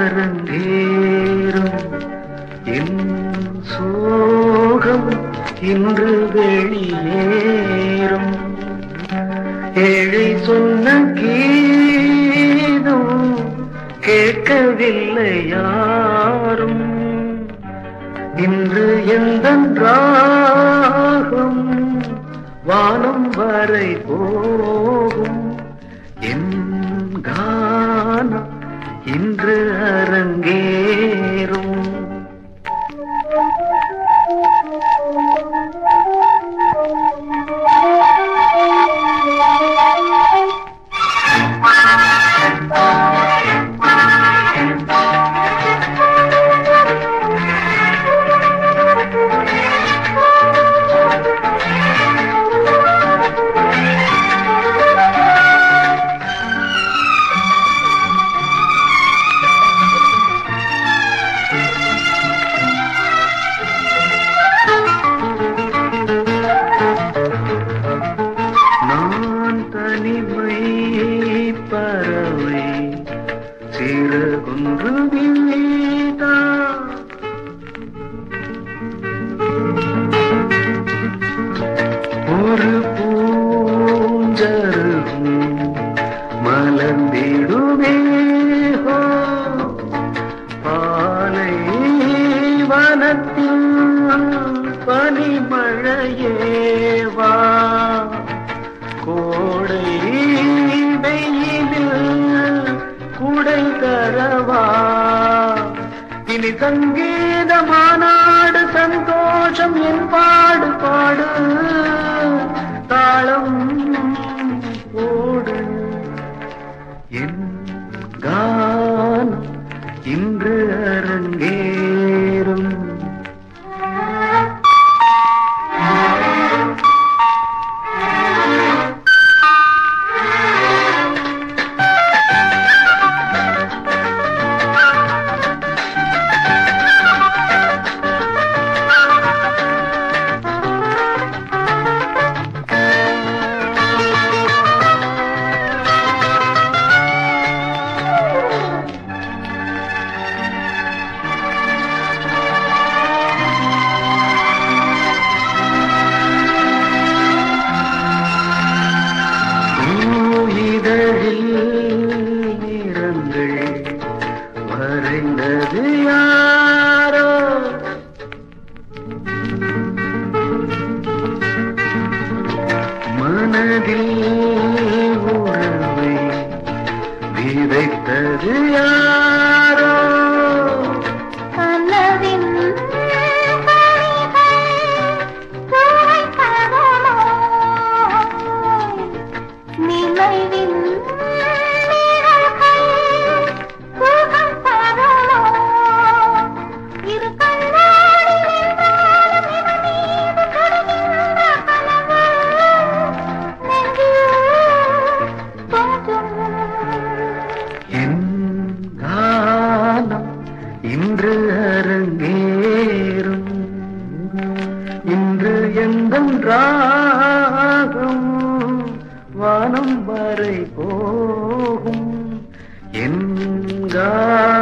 அரங்கேறும் என் சோகம் இன்று வெளியேறும் ஏழை சொன்ன கீதம் கேட்கவில்லை யாரும் இன்று எந்த ராகம் வானம் வரை போகும் என் கானம் இன்று அரங்கேறும் நான் தனிமை பறவை சிறகுன்று வீதா ஒரு பூஞ்சருகும் மலர்ந்திடுமே ஹோ பாலை வனத்தில் பனிமழையேவா கோடை வெயிலில் குடை தரவா இனி சங்கீத மாநாடு சந்தோஷம் என் பாடு பாடு தாளம் போடு என் கானம் இன்று அரங்கேறும் பூயிதழில் நிறங்கள் வரைந்தது யாரோ மனதில் உறவை விதைத்தது யாரோ கனவின் கனிகள் சுவைப்பதமோ? நினைவின் நிழல்கள் சுகம் தருமோ? இரு கண்ணாடி நின்றாலும் இவன் மீது சுடுகின்ற கனவு நெஞ்சில் கொஞ்சம் என் காலம் இன்று அரங்கேறும் இன்று எந்த ராகம் வானம் வரை போகும் என் காலம்